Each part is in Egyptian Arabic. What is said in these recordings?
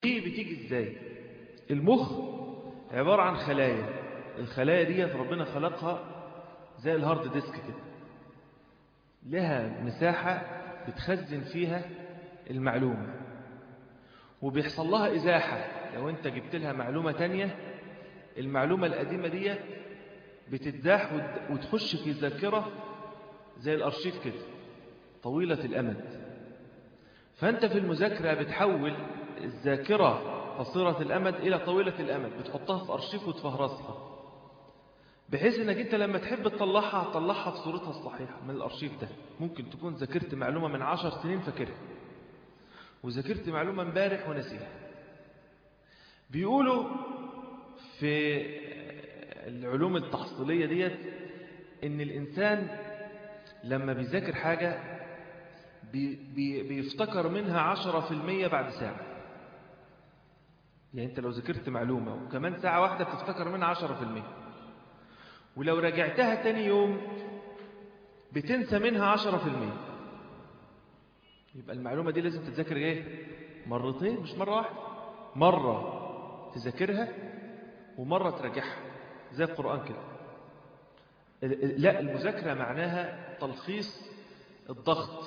دي بتيجي ازاي المخ عبارة عن خلايا الخلايا دي ربنا خلقها زي الهارد ديسك كده لها مساحة بتخزن فيها المعلومة وبيحصل لها إزاحة لو أنت جبت لها معلومة تانية المعلومة القديمة دي بتتزاح وتخش في ذاكرة زي الأرشيف كده طويلة الأمد فأنت في المذاكرة بتحول الذاكرة قصيرة الأمد إلى طويلة الأمد بتحطها في أرشيف وتفهرسها بحيث أنك أنت لما تحب تطلعها تطلعها في صورتها الصحيحة من الأرشيف ده ممكن تكون ذاكرت معلومة من عشر سنين فاكرها وذاكرت معلومة امبارح ونسيها بيقولوا في العلوم التحصيلية ديت ان الإنسان لما بيذاكر حاجة بي بي بيفتكر منها عشرة في المية بعد ساعة يعني انت لو ذاكرت معلومة وكمان ساعة واحدة بتفتكر منها عشرة في المية ولو رجعتها تاني يوم بتنسى منها عشرة في المية يبقى المعلومة دي لازم تتذاكر ايه مرتين مش مرة واحدة مرة تذاكرها ومرة تراجعها زي القرآن كده لا المذاكرة معناها تلخيص الضغط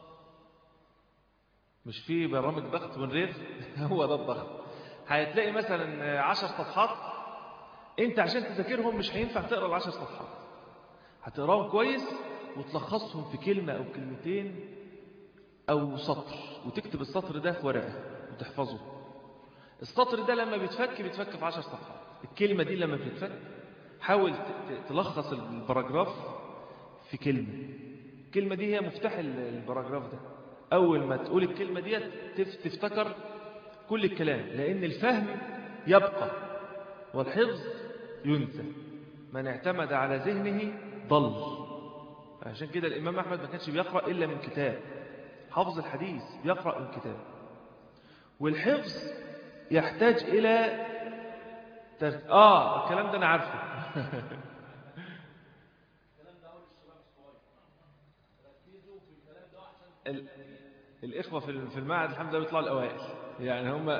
مش في برامج ضغط من غير هو ده الضغط هتلاقي مثلا عشر صفحات انت عشان تذاكرهم مش هينفع تقرا العشر صفحات هتقراهم كويس وتلخصهم في كلمة أو كلمتين أو سطر وتكتب السطر ده في ورقة وتحفظه السطر ده لما بيتفك بيتفك في عشر صفحات الكلمة دي لما بتتفك حاول تلخص البراجراف في كلمة الكلمة دي هي مفتاح البراجراف ده أول ما تقول الكلمة دي تفتكر كل الكلام لأن الفهم يبقى والحفظ ينسى من اعتمد على ذهنه ضل عشان كده الإمام أحمد ما كانش بيقرأ إلا من كتاب حفظ الحديث بيقرأ من كتاب والحفظ يحتاج إلى تر... آه الكلام ده أنا عارفه ال... الإخوة في المعهد الحمد لله بيطلعوا الأوائل يعني هم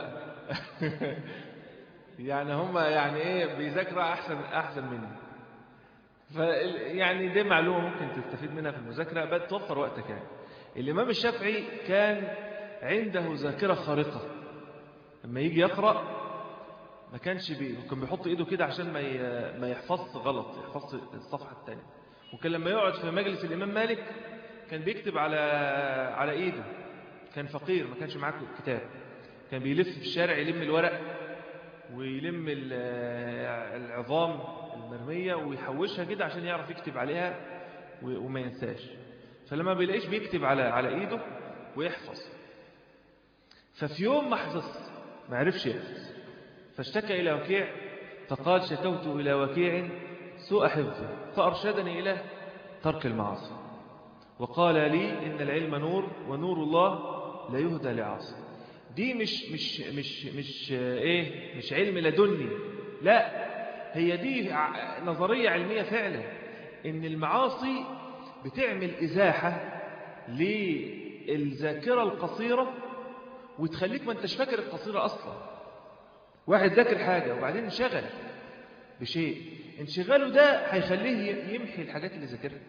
يعني هم يعني إيه بيذاكروا أحسن أحسن مني ف يعني دي معلومة ممكن تستفيد منها في المذاكرة بل توفر وقتك يعني الإمام الشافعي كان عنده ذاكرة خارقة لما يجي يقرأ ما كانش بي كان بيحط ايده كده عشان ما ما يحفظش غلط يحفظ الصفحة الثانية وكان لما يقعد في مجلس الإمام مالك كان بيكتب على على ايده كان فقير ما كانش معاه كتاب كان بيلف في الشارع يلم الورق ويلم العظام المرمية ويحوشها كده عشان يعرف يكتب عليها وما ينساش فلما بيلاقيش بيكتب على على ايده ويحفظ ففي يوم ما حفظ ما عرفش يحفظ فاشتكى إلى وكيع فقال شكوت إلى وكيع سوء حفظه فأرشدني إلى ترك المعاصي وقال لي إن العلم نور ونور الله لا يهدى لعاصي دي مش مش مش مش ايه مش علم لدني لا هي دي نظرية علمية فعلا ان المعاصي بتعمل إزاحة للذاكرة القصيرة وتخليك ما انتش فاكر القصيرة أصلا واحد ذاكر حاجة وبعدين انشغل بشيء انشغاله ده هيخليه يمحي الحاجات اللي ذاكرها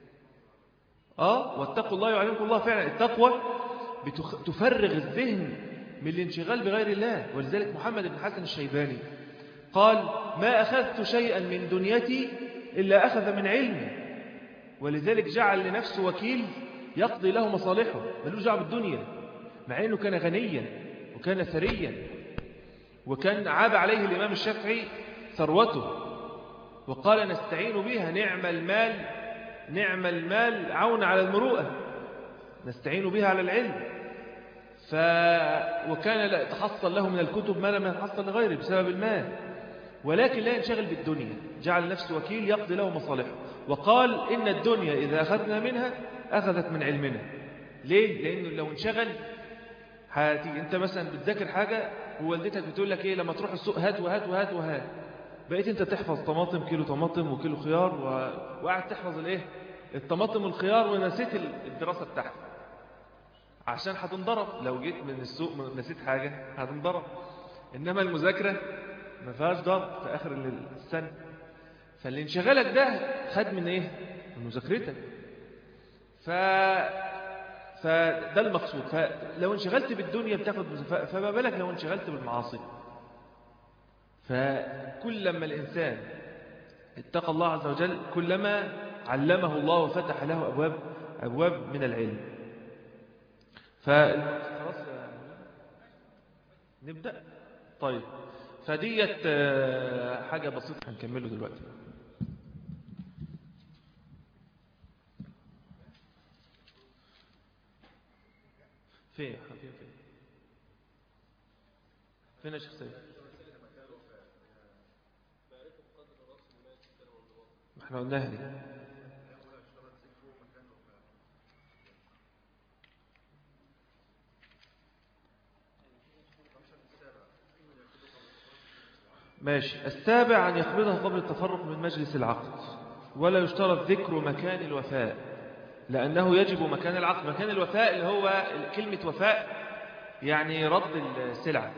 اه واتقوا الله يعلمكم الله فعلا التقوى تفرغ الذهن من الانشغال بغير الله ولذلك محمد بن حسن الشيباني قال ما أخذت شيئا من دنيتي إلا أخذ من علمي ولذلك جعل لنفسه وكيل يقضي له مصالحه ملوش دعوه بالدنيا مع أنه كان غنيا وكان ثريا وكان عاب عليه الإمام الشافعي ثروته وقال نستعين بها نعم المال نعم المال عون على المروءة نستعين بها على العلم ف... وكان لا يتحصل له من الكتب ما لم يتحصل لغيره بسبب المال ولكن لا ينشغل بالدنيا جعل نفسه وكيل يقضي له مصالحه وقال إن الدنيا إذا أخذنا منها أخذت من علمنا ليه؟ لأنه لو انشغل هتيجي أنت مثلا بتذاكر حاجة ووالدتك بتقول لك إيه لما تروح السوق هات وهات وهات وهات بقيت أنت تحفظ طماطم كيلو طماطم وكيلو خيار و... وقاعد تحفظ الإيه؟ الطماطم والخيار ونسيت الدراسة بتاعتك عشان هتنضرب لو جيت من السوق م- نسيت حاجة هتنضرب إنما المذاكرة ما فيهاش ضرب في آخر ال- السنة فاللي انشغالك ده خد من إيه؟ من مذاكرتك ف فده المقصود فلو انشغلت بالدنيا بتاخد مز- ف- فما بالك لو انشغلت بالمعاصي فكلما الإنسان اتقى الله عز وجل كلما علمه الله وفتح له أبواب أبواب من العلم فخلاص نبدأ طيب فديت آه، حاجة بسيطة هنكمله دلوقتي فين فين فين فين يا شيخ سيد ما احنا قلناها دي ماشي السابع أن يقبضها قبل التفرق من مجلس العقد ولا يشترط ذكر مكان الوفاء لأنه يجب مكان العقد مكان الوفاء اللي هو كلمة وفاء يعني رد السلعة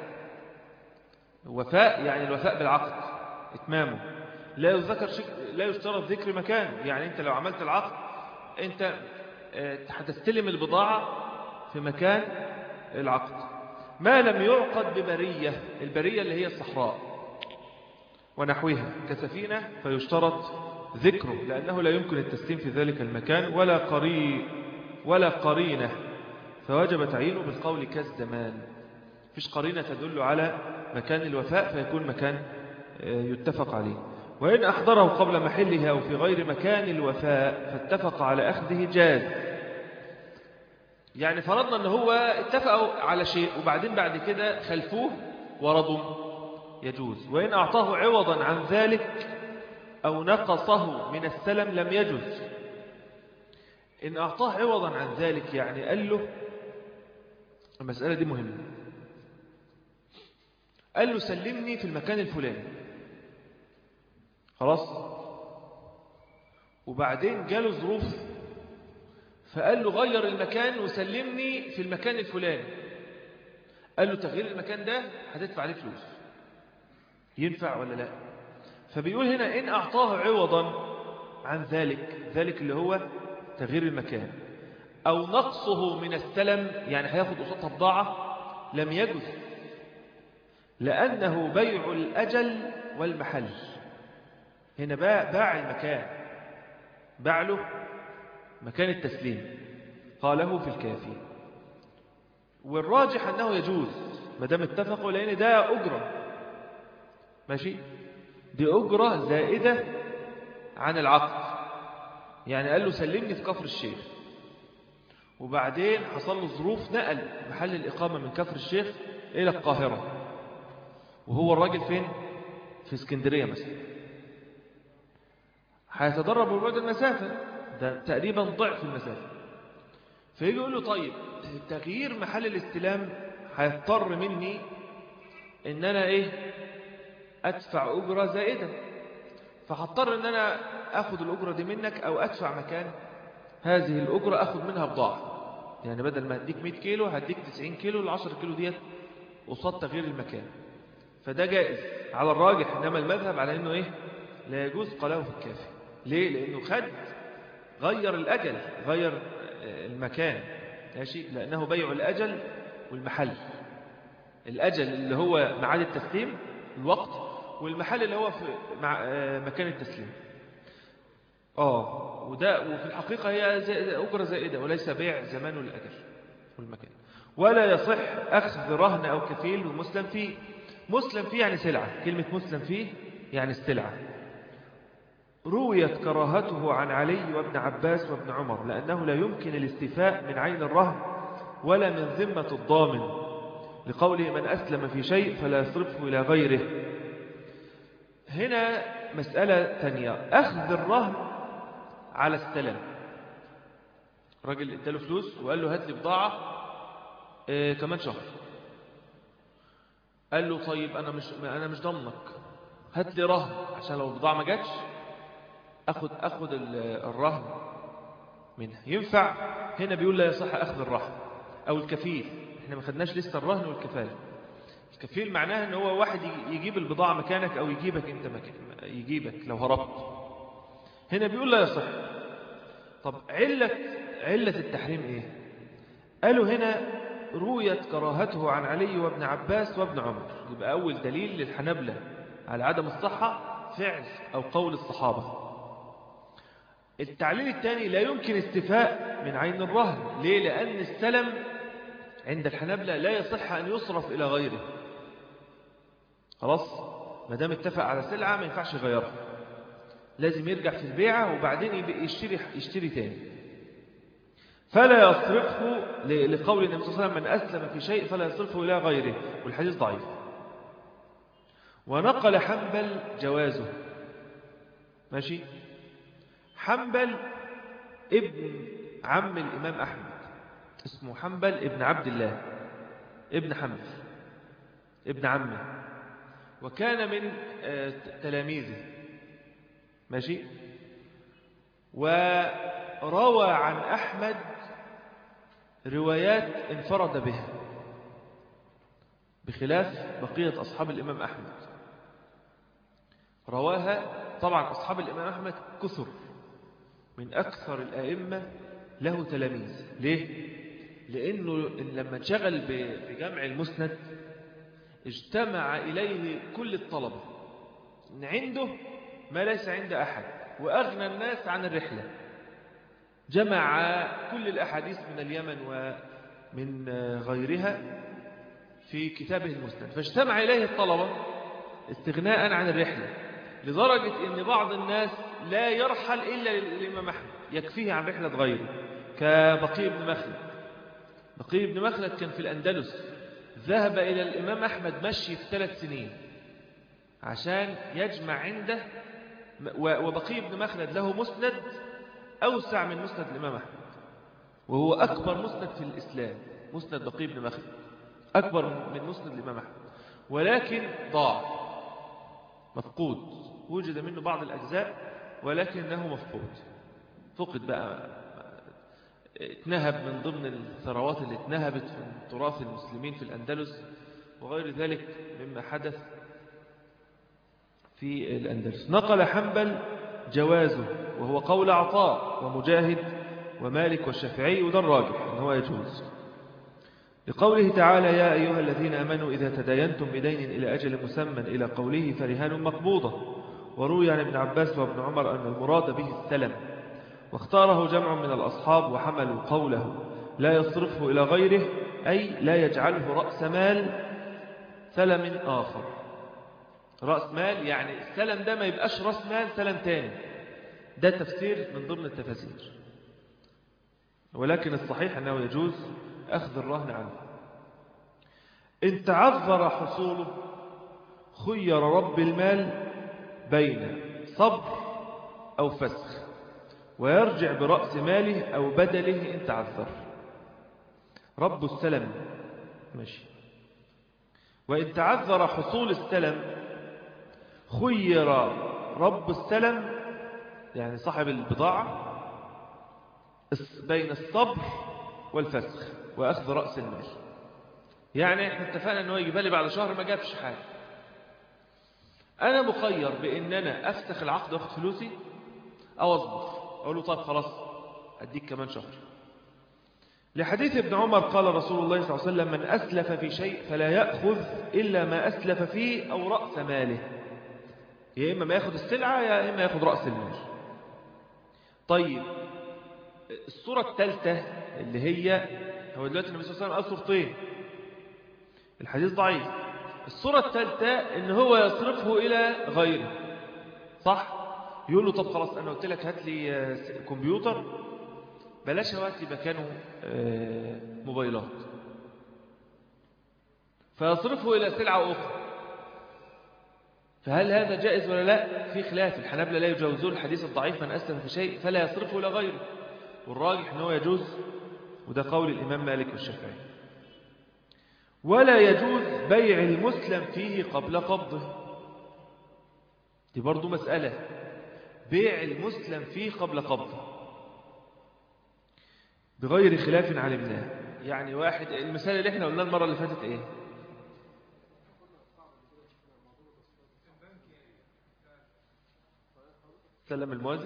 وفاء يعني الوفاء بالعقد إتمامه لا يذكر شك... لا يشترط ذكر مكان يعني أنت لو عملت العقد أنت آه، هتستلم البضاعة في مكان العقد ما لم يعقد ببرية البرية اللي هي الصحراء ونحوها كسفينة فيشترط ذكره لأنه لا يمكن التسليم في ذلك المكان ولا قري ولا قرينة فوجب تعيينه بالقول كالزمان فيش قرينة تدل على مكان الوفاء فيكون مكان آه، يتفق عليه وإن أحضره قبل محله أو في غير مكان الوفاء فاتفق على أخذه جاز يعني فرضنا أن هو اتفقوا على شيء وبعدين بعد كده خلفوه ورضوا يجوز وإن أعطاه عوضا عن ذلك أو نقصه من السلم لم يجوز إن أعطاه عوضا عن ذلك يعني قال له المسألة دي مهمة قال له سلمني في المكان الفلاني خلاص وبعدين جاله ظروف فقال له غير المكان وسلمني في المكان الفلاني قال له تغيير المكان ده هتدفع عليه فلوس ينفع ولا لا فبيقول هنا إن أعطاه عوضا عن ذلك ذلك اللي هو تغيير المكان أو نقصه من السلم يعني هياخد قصادها بضاعة لم يجز لأنه بيع الأجل والمحل هنا باع, باع المكان باع له مكان التسليم قاله في الكافي والراجح أنه يجوز ما دام اتفقوا لأن ده أجرة ماشي دي أجرة زائدة عن العقد يعني قال له سلمني في كفر الشيخ وبعدين حصل له ظروف نقل محل الإقامة من كفر الشيخ إلى القاهرة وهو الراجل فين في اسكندرية مثلا هيتدرب ببعد المسافة ده تقريبا ضعف المسافة فيجي يقول له طيب تغيير محل الاستلام هيضطر مني ان انا ايه ادفع اجرة زائدة فهضطر ان انا اخد الاجرة دي منك او ادفع مكان هذه الاجرة اخد منها بضاعة يعني بدل ما اديك 100 كيلو هديك 90 كيلو ال 10 كيلو ديت قصاد تغيير المكان فده جائز على الراجح انما المذهب على انه ايه لا يجوز قاله في الكافي ليه لانه خد غير الاجل غير المكان ماشي لانه بيع الاجل والمحل الاجل اللي هو ميعاد التسليم الوقت والمحل اللي هو في مع مكان التسليم اه وده وفي الحقيقه هي زائدة اجره زائده وليس بيع زمان الاجل والمكان ولا يصح اخذ رهن او كفيل ومسلم فيه مسلم فيه يعني سلعه كلمه مسلم فيه يعني السلعه رويت كراهته عن علي وابن عباس وابن عمر لأنه لا يمكن الاستيفاء من عين الرهن ولا من ذمة الضامن لقوله من أسلم في شيء فلا يصرفه إلى غيره هنا مسألة تانية أخذ الرهن على السلم راجل اداله فلوس وقال له هات لي بضاعة اه كمان شهر قال له طيب أنا مش, أنا مش ضمنك هات لي رهن عشان لو البضاعة ما جاتش أخذ, أخذ الرهن منها ينفع هنا بيقول لا يصح أخذ الرهن أو الكفيل احنا ما خدناش لسه الرهن والكفالة الكفيل معناها ان هو واحد يجيب البضاعة مكانك أو يجيبك انت مكان يجيبك لو هربت هنا بيقول لا يصح طب علة علة التحريم ايه قالوا هنا رويت كراهته عن علي وابن عباس وابن عمر يبقى أول دليل للحنبلة على عدم الصحة فعل أو قول الصحابة التعليل الثاني لا يمكن استفاء من عين الرهن ليه؟ لأن السلم عند الحنبلة لا يصح أن يصرف إلى غيره خلاص ما دام اتفق على سلعة ما ينفعش يغيرها لازم يرجع في البيعة وبعدين يشتري, يشتري تاني فلا يصرفه لقول النبي صلى الله عليه وسلم من أسلم في شيء فلا يصرفه إلى غيره والحديث ضعيف ونقل حنبل جوازه ماشي حنبل ابن عم الإمام أحمد اسمه حنبل ابن عبد الله ابن حنبل ابن عمه وكان من تلاميذه ماشي وروى عن أحمد روايات انفرد بها بخلاف بقية أصحاب الإمام أحمد رواها طبعا أصحاب الإمام أحمد كثر من أكثر الأئمة له تلاميذ ليه؟ لأنه لما انشغل بجمع المسند اجتمع إليه كل الطلبة إن عنده ما ليس عند أحد وأغنى الناس عن الرحلة جمع كل الأحاديث من اليمن ومن غيرها في كتابه المسند فاجتمع إليه الطلبة استغناء عن الرحلة لدرجة أن بعض الناس لا يرحل إلا للإمام أحمد يكفيه عن رحلة غيره كبقي بن مخلد بقي بن مخلد كان في الأندلس ذهب إلى الإمام أحمد مشي في ثلاث سنين عشان يجمع عنده وبقي بن مخلد له مسند أوسع من مسند الإمام أحمد وهو أكبر مسند في الإسلام مسند بقي بن مخلد أكبر من مسند الإمام أحمد ولكن ضاع مفقود وجد منه بعض الأجزاء ولكنه مفقود فقد بقى اتنهب من ضمن الثروات اللي اتنهبت في تراث المسلمين في الأندلس وغير ذلك مما حدث في الأندلس نقل حنبل جوازه وهو قول عطاء ومجاهد ومالك والشافعي وده الراجح أنه يجوز لقوله تعالى يا أيها الذين أمنوا إذا تداينتم بدين إلى أجل مسمى إلى قوله فرهان مقبوضة وروي عن ابن عباس وابن عمر أن المراد به السلم واختاره جمع من الأصحاب وحملوا قوله لا يصرفه إلى غيره أي لا يجعله رأس مال سلم آخر رأس مال يعني السلم ده ما يبقاش رأس مال سلم تاني ده تفسير من ضمن التفاسير ولكن الصحيح أنه يجوز أخذ الرهن عنه إن تعذر حصوله خير رب المال بين صبر أو فسخ ويرجع برأس ماله أو بدله إن تعذر رب السلم ماشي وإن تعذر حصول السلم خير رب السلم يعني صاحب البضاعة بين الصبر والفسخ وأخذ رأس المال يعني احنا اتفقنا أنه يجيب لي بعد شهر ما جابش حاجة أنا مخير بأن أنا أفسخ العقد وأخذ فلوسي أو أصبر أقول له طيب خلاص أديك كمان شهر لحديث ابن عمر قال رسول الله صلى الله عليه وسلم من أسلف في شيء فلا يأخذ إلا ما أسلف فيه أو رأس ماله يا إما ما يأخذ السلعة يا إما يأخذ رأس المال طيب الصورة الثالثة اللي هي هو دلوقتي النبي صلى الله عليه وسلم قال صورتين الحديث ضعيف الصورة الثالثة ان هو يصرفه إلى غيره صح يقول له طب خلاص أنا قلت لك هات لي كمبيوتر بلاش هات لي مكانه موبايلات فيصرفه إلى سلعة أخرى فهل هذا جائز ولا لا في خلاف الحنابلة لا يجوزون الحديث الضعيف من أسلم في شيء فلا يصرفه إلى غيره والراجح أنه يجوز وده قول الإمام مالك والشافعي ولا يجوز بيع المسلم فيه قبل قبضه دي برضو مسألة بيع المسلم فيه قبل قبضه بغير خلاف علمناه يعني واحد المثال اللي احنا قلناه المرة اللي فاتت ايه سلم الموازي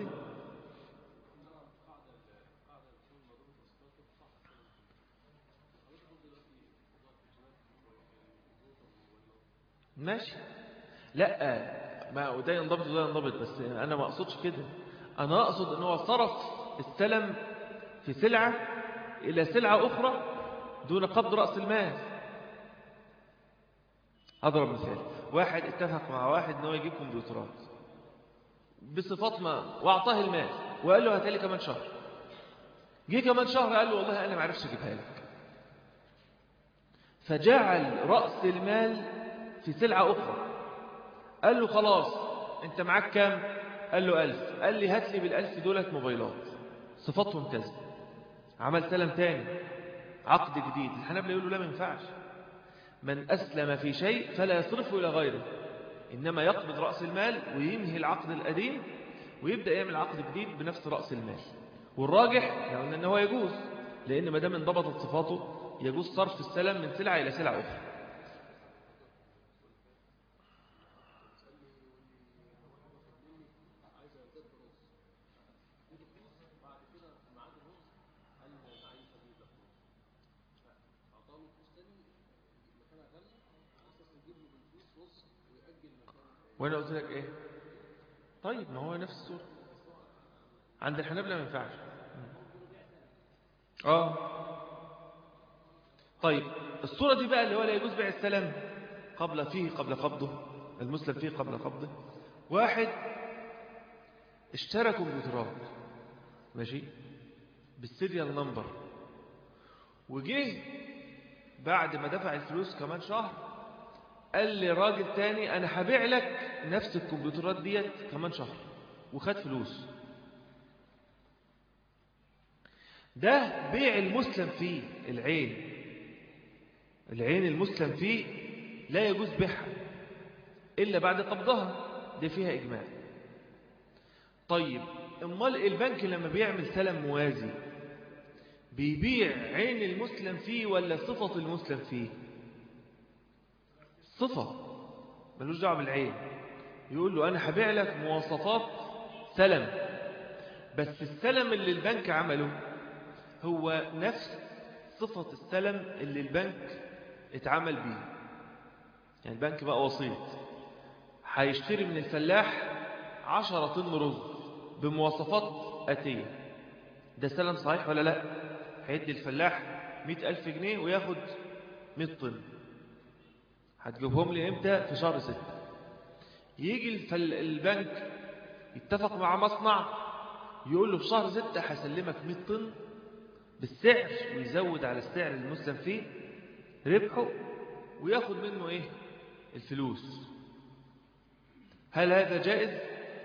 ماشي لا ما وده ينضبط وده ينضبط بس انا ما اقصدش كده انا اقصد ان هو صرف السلم في سلعة الى سلعة اخرى دون قبض رأس المال اضرب مثال واحد اتفق مع واحد ان هو يجيب كمبيوترات بصفات ما واعطاه المال وقال له هاتلي كمان شهر جه كمان شهر قال له والله انا ما عرفش اجيبها لك فجعل رأس المال في سلعة أخرى قال له خلاص انت معاك كام قال له ألف قال لي هات لي بالألف دولة موبايلات صفاتهم كذا عمل سلم تاني عقد جديد الحنابلة يقولوا لا ما ينفعش من أسلم في شيء فلا يصرفه إلى غيره إنما يقبض رأس المال وينهي العقد القديم ويبدأ يعمل عقد جديد بنفس رأس المال والراجح يعني قلنا أنه يجوز لأن ما دام انضبطت صفاته يجوز صرف السلم من سلعة إلى سلعة أخرى وانا قلت لك ايه طيب ما هو نفس الصورة عند الحنابلة ما ينفعش اه طيب الصورة دي بقى اللي هو لا يجوز بيع السلام قبل فيه قبل قبضه المسلم فيه قبل قبضه واحد اشترى كمبيوترات ماشي بالسيريال نمبر وجه بعد ما دفع الفلوس كمان شهر قال لي راجل تاني انا هبيع لك نفس الكمبيوترات ديت كمان شهر وخد فلوس ده بيع المسلم فيه العين العين المسلم فيه لا يجوز بيعها إلا بعد قبضها دي فيها إجماع طيب امال البنك لما بيعمل سلم موازي بيبيع عين المسلم فيه ولا صفة المسلم فيه صفة ملوش دعوه بالعين يقول له أنا هبيع لك مواصفات سلم بس السلم اللي البنك عمله هو نفس صفة السلم اللي البنك اتعمل بيه يعني البنك بقى وسيط هيشتري من الفلاح عشرة طن رز بمواصفات آتية ده سلم صحيح ولا لا هيدي الفلاح مئة ألف جنيه وياخد مئة طن هتجيبهم لي امتى في شهر ستة يجي الفل... البنك يتفق مع مصنع يقول له في شهر ستة هسلمك 100 طن بالسعر ويزود على السعر المسلم فيه ربحه وياخد منه ايه الفلوس هل هذا جائز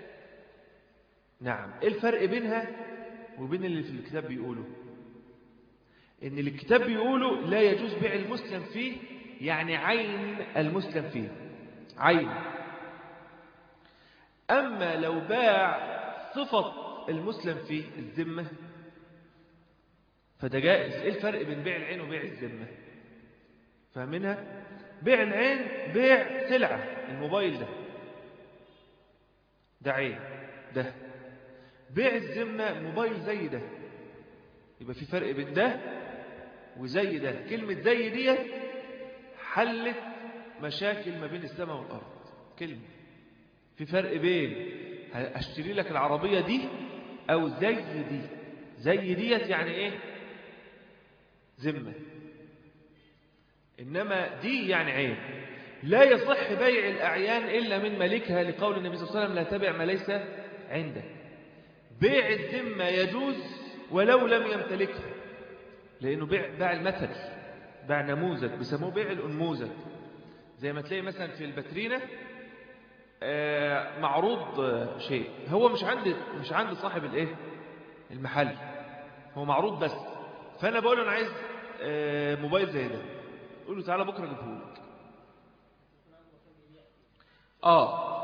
نعم ايه الفرق بينها وبين اللي في الكتاب بيقوله ان الكتاب بيقوله لا يجوز بيع المسلم فيه يعني عين المسلم فيه عين أما لو باع صفة المسلم فيه الذمة فده جائز إيه الفرق بين بيع العين وبيع الذمة فاهمينها بيع العين بيع سلعة الموبايل ده ده عين ده بيع الذمة موبايل زي ده يبقى في فرق بين ده وزي ده كلمة زي دي حلت مشاكل ما بين السماء والأرض كلمة في فرق بين اشتري لك العربية دي او زي دي زي ديت يعني ايه ذمة انما دي يعني عين لا يصح بيع الاعيان الا من ملكها لقول النبي صلى الله عليه وسلم لا تبع ما ليس عندك بيع الذمة يجوز ولو لم يمتلكها لانه بيع باع المثل باع نموذج بيسموه بيع الانموذج زي ما تلاقي مثلا في البترينه معروض شيء هو مش عند مش عند صاحب الايه المحل هو معروض بس فانا بقول له انا عايز موبايل زي ده قول له تعالى بكره اجيبه لك اه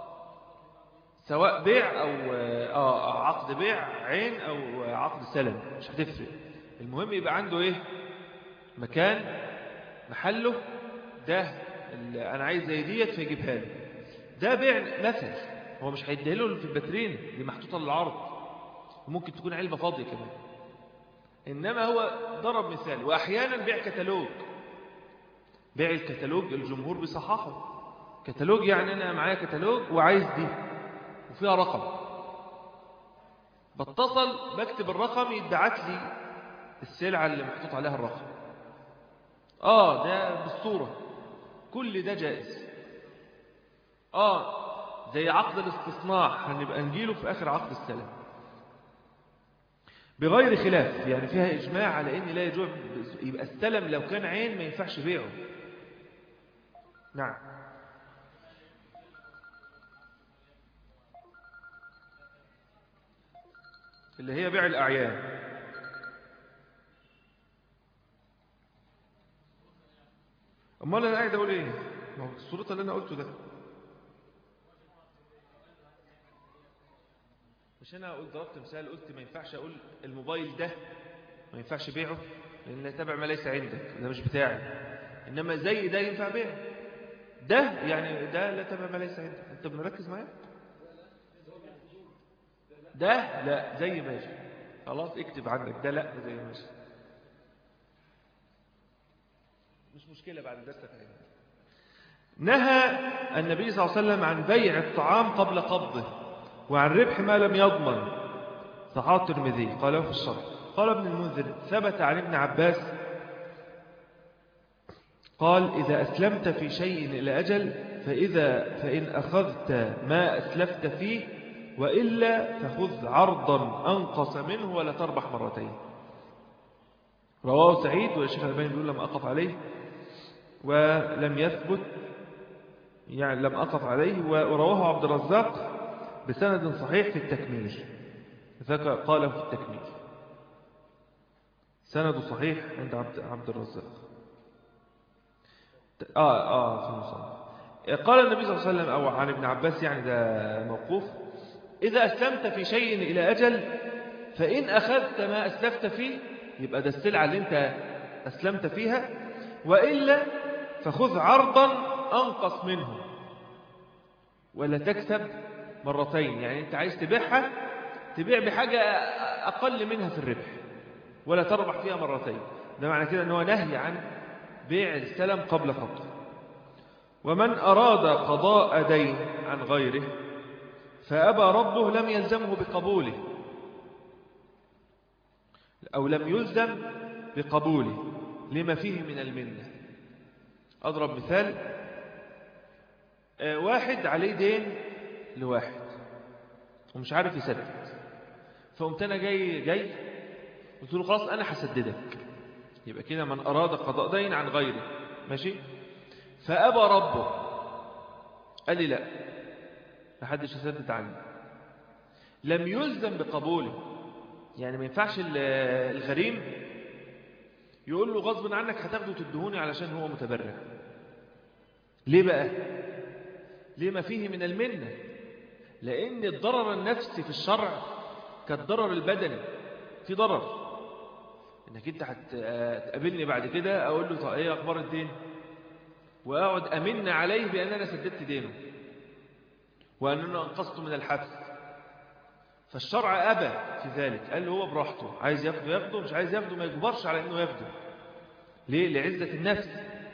سواء بيع او اه عقد بيع عين او عقد سلم مش هتفرق المهم يبقى عنده ايه مكان محله ده اللي أنا عايز زي ديت فيجيبها له ده بيع مثل هو مش هيديها له في الباترين دي محطوطة للعرض وممكن تكون علبة فاضية كمان إنما هو ضرب مثال وأحيانا بيع كتالوج بيع الكتالوج الجمهور بيصححه كتالوج يعني أنا معايا كتالوج وعايز دي وفيها رقم بتصل بكتب الرقم يتبعت لي السلعة اللي محطوط عليها الرقم آه ده بالصورة كل ده جائز آه زي عقد الاستصناع هنبقى نجيله في آخر عقد السلام بغير خلاف يعني فيها إجماع على إن لا يجوع يبقى السلم لو كان عين ما ينفعش بيعه نعم اللي هي بيع الأعيان أمال أنا قاعد أقول إيه ما هو الصورة اللي أنا قلته ده مش أنا قلت ضربت مثال قلت ما ينفعش أقول الموبايل ده ما ينفعش بيعه لأن تابع ما ليس عندك ده مش بتاعي إنما زي ده ينفع بيعه ده يعني ده لا تابع ما ليس عندك أنت بنركز معايا ده لا زي ماشي خلاص اكتب عندك ده لا ده زي ماشي مش مشكلة بعد الدرس تفهم نهى النبي صلى الله عليه وسلم عن بيع الطعام قبل قبضه وعن ربح ما لم يضمن صحابة الترمذي قاله في الشرح قال ابن المنذر ثبت عن ابن عباس قال إذا أسلمت في شيء إلى أجل فإذا فإن أخذت ما أسلفت فيه وإلا فخذ عرضا أنقص منه ولا تربح مرتين رواه سعيد والشيخ الألباني بيقول لم أقف عليه ولم يثبت يعني لم أقف عليه ورواه عبد الرزاق بسند صحيح في التكميل ذكر قاله في التكميل سند صحيح عند عبد, عبد الرزاق آه آه في المصنف قال النبي صلى الله عليه وسلم أو عن ابن عباس يعني ده موقوف إذا أسلمت في شيء إلى أجل فإن أخذت ما أسلفت فيه يبقى ده السلعة اللي أنت أسلمت فيها وإلا فخذ عرضا أنقص منه ولا تكسب مرتين يعني أنت عايز تبيعها تبيع بحاجة أقل منها في الربح ولا تربح فيها مرتين ده معنى كده أنه نهي عن بيع السلم قبل قبضه ومن أراد قضاء دين عن غيره فأبى ربه لم يلزمه بقبوله أو لم يلزم بقبوله لما فيه من المنة أضرب مثال واحد عليه دين لواحد ومش عارف يسدد فقمت أنا جاي جاي قلت له خلاص أنا هسددك يبقى كده من أراد قضاء دين عن غيره ماشي فأبى ربه قال لي لا محدش يسدد عني لم يلزم بقبوله يعني ما ينفعش الغريم يقول له غصب عنك هتاخده تدهوني علشان هو متبرع ليه بقى ليه ما فيه من المنة لأن الضرر النفسي في الشرع كالضرر البدني في ضرر انك انت هتقابلني بعد كده اقول له طيب ايه اخبار الدين واقعد امن عليه بان انا سددت دينه واننا انقذته من الحبس فالشرع ابى في ذلك قال له هو براحته عايز ياخده ياخده مش عايز ياخده ما يجبرش على انه ياخده ليه لعزة النفس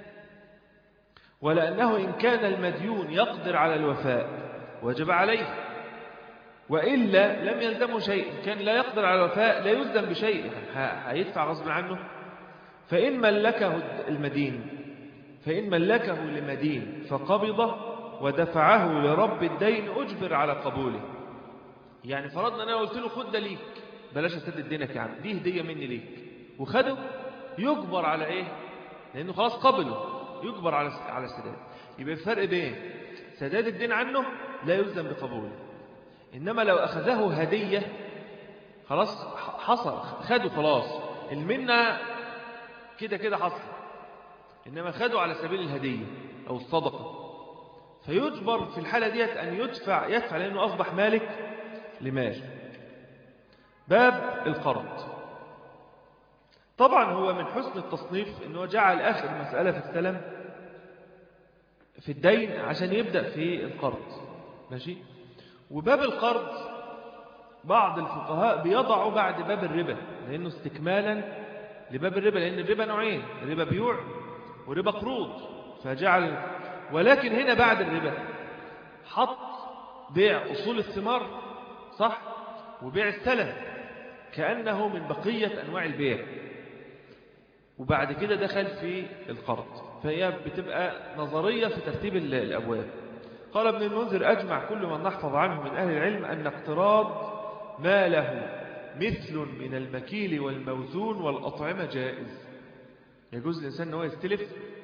ولأنه إن كان المديون يقدر على الوفاء وجب عليه وإلا لم يلزمه شيء إن كان لا يقدر على الوفاء لا يلزم بشيء هيدفع غصب عنه فإن ملكه المدين فإن ملكه لمدين فقبضه ودفعه لرب الدين أجبر على قبوله يعني فرضنا أنا قلت له خد ده ليك بلاش أسدد دينك يا عم دي هدية مني ليك وخده يجبر على إيه لأنه خلاص قبله يجبر على على السداد يبقى الفرق بين سداد الدين عنه لا يلزم بقبوله إنما لو أخذه هدية خلاص حصل خده خلاص المنة كده كده حصل إنما خده على سبيل الهدية أو الصدقة فيجبر في الحالة ديت أن يدفع يدفع لأنه أصبح مالك لمال باب القرض طبعا هو من حسن التصنيف أنه جعل آخر مسألة في السلم في الدين عشان يبدأ في القرض ماشي وباب القرض بعض الفقهاء بيضعوا بعد باب الربا لأنه استكمالا لباب الربا لأن الربا نوعين ربا بيوع وربا قروض فجعل ولكن هنا بعد الربا حط بيع أصول الثمار صح وبيع السلم كأنه من بقية أنواع البيع وبعد كده دخل في القرض فهي بتبقى نظرية في ترتيب الأبواب قال ابن المنذر أجمع كل من نحفظ عنه من أهل العلم أن اقتراض ما له مثل من المكيل والموزون والأطعمة جائز يجوز الإنسان أنه يستلف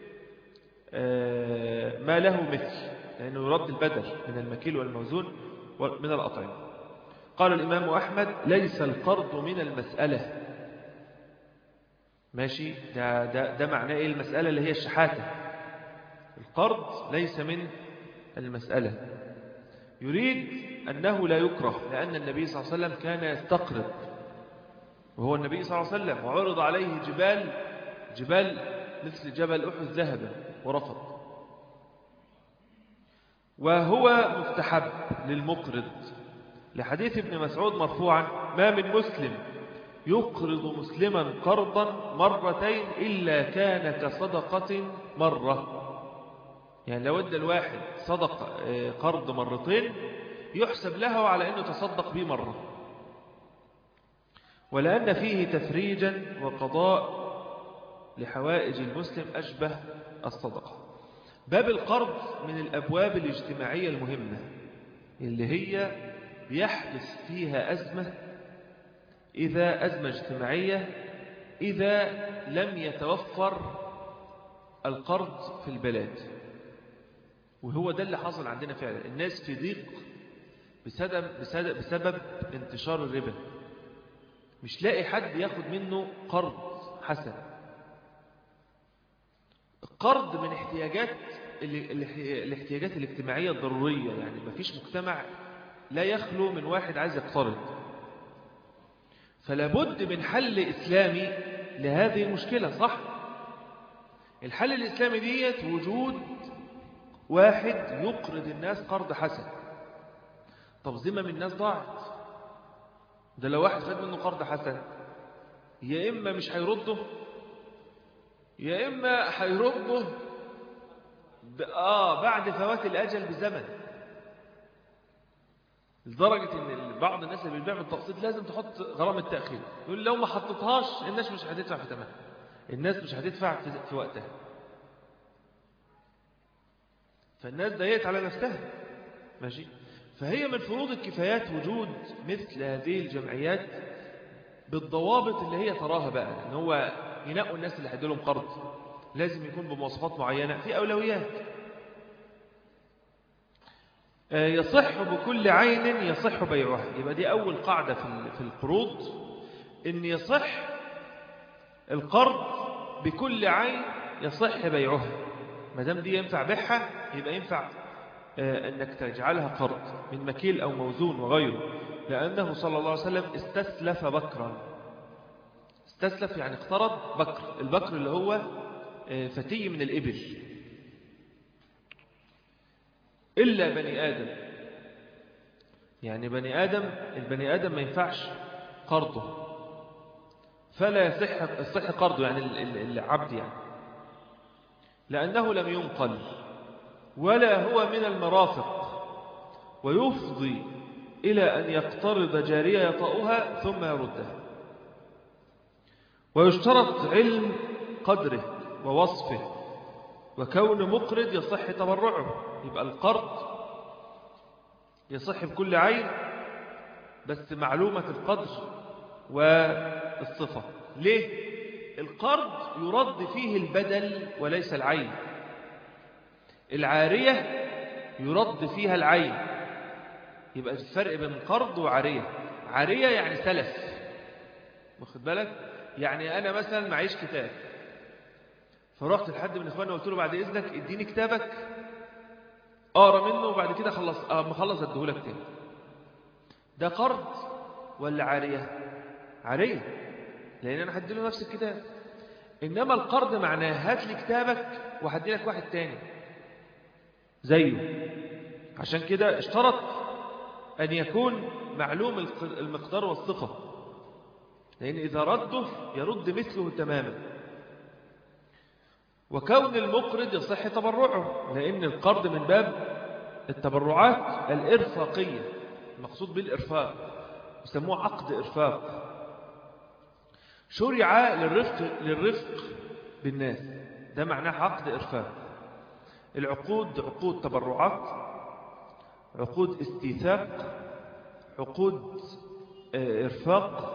ما له مثل لأنه يرد البدل من المكيل والموزون من الأطعمة قال الإمام أحمد ليس القرض من المسألة ماشي ده, ده, ده معناه إيه المسألة اللي هي الشحاتة القرض ليس من المسألة يريد أنه لا يكره لأن النبي صلى الله عليه وسلم كان يستقرض وهو النبي صلى الله عليه وسلم وعرض عليه جبال جبال مثل جبل أحد ذهبا ورفض وهو مستحب للمقرض لحديث ابن مسعود مرفوعا ما من مسلم يقرض مسلما قرضا مرتين إلا كان كصدقة مرة يعني لو ادى الواحد صدق قرض مرتين يحسب له على أنه تصدق به مرة ولأن فيه تفريجا وقضاء لحوائج المسلم أشبه الصدقة باب القرض من الأبواب الاجتماعية المهمة اللي هي يحدث فيها أزمة إذا أزمة اجتماعية إذا لم يتوفر القرض في البلاد وهو ده اللي حصل عندنا فعلا الناس في ضيق بسبب, بسبب, بسبب انتشار الربا مش لاقي حد ياخد منه قرض حسن القرض من احتياجات الاحتياجات الاجتماعية الضرورية يعني مفيش مجتمع لا يخلو من واحد عايز يقترض فلا بد من حل إسلامي لهذه المشكلة صح الحل الإسلامي ديت وجود واحد يقرض الناس قرض حسن طب ذمم الناس ضاعت ده لو واحد خد منه قرض حسن يا إما مش هيرده يا إما هيرده آه بعد فوات الأجل بزمن لدرجة ان بعض الناس اللي بيبيع بالتقسيط لازم تحط غرامة التأخير يقول لو ما حطيتهاش الناس مش هتدفع في تمام الناس مش هتدفع في وقتها فالناس ضيقت على نفسها ماشي فهي من فروض الكفايات وجود مثل هذه الجمعيات بالضوابط اللي هي تراها بقى ان هو ينقوا الناس اللي هيدوا لهم قرض لازم يكون بمواصفات معينة في أولويات يصح بكل عين يصح بيعها يبقى دي أول قاعدة في القروض إن يصح القرض بكل عين يصح بيعها ما دام دي ينفع بيعها يبقى ينفع أنك تجعلها قرض من مكيل أو موزون وغيره لأنه صلى الله عليه وسلم استسلف بكرا استسلف يعني اقترض بكر البكر اللي هو فتي من الإبل إلا بني آدم يعني بني آدم البني آدم ما ينفعش قرضه فلا يصح الصح قرضه يعني العبد يعني لأنه لم ينقل ولا هو من المرافق ويفضي إلى أن يقترض جارية يطأها ثم يردها ويشترط علم قدره ووصفه وكون مقرض يصح تبرعه يبقى القرض يصح بكل عين بس معلومة القدر والصفة ليه؟ القرض يرد فيه البدل وليس العين العارية يرد فيها العين يبقى الفرق بين قرض وعارية عارية يعني سلف واخد بالك يعني أنا مثلا معيش كتاب فرحت لحد من إخواني وقلت له بعد إذنك اديني كتابك أقرأ منه وبعد كده خلص آه مخلص أديهولك تاني ده قرض ولا عارية عارية لأن أنا هدي له نفس الكتاب إنما القرض معناه هات لي كتابك وهدي لك واحد تاني زيه عشان كده اشترط أن يكون معلوم المقدار والصفة لأن إذا رده يرد مثله تماما وكون المقرض يصح تبرعه لأن القرض من باب التبرعات الإرفاقية المقصود بالإرفاق يسموه عقد إرفاق شرع للرفق, للرفق بالناس ده معناه عقد إرفاق العقود عقود تبرعات عقود استيثاق عقود إرفاق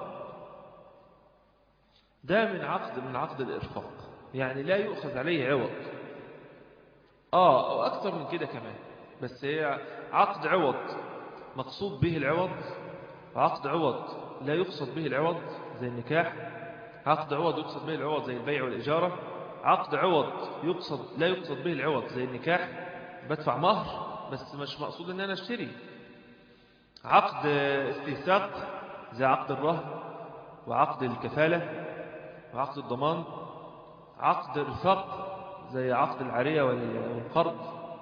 ده من عقد من عقد الإرفاق يعني لا يؤخذ عليه عوض آه أو أكثر من كده كمان بس هي عقد عوض مقصود به العوض وعقد عوض لا يقصد به العوض زي النكاح عقد عوض يقصد به العوض زي البيع والإجارة عقد عوض يقصد لا يقصد به العوض زي النكاح بدفع مهر بس مش مقصود ان انا اشتري عقد استيثاق زي عقد الرهن وعقد الكفالة وعقد الضمان عقد الرفاق زي عقد العارية والقرض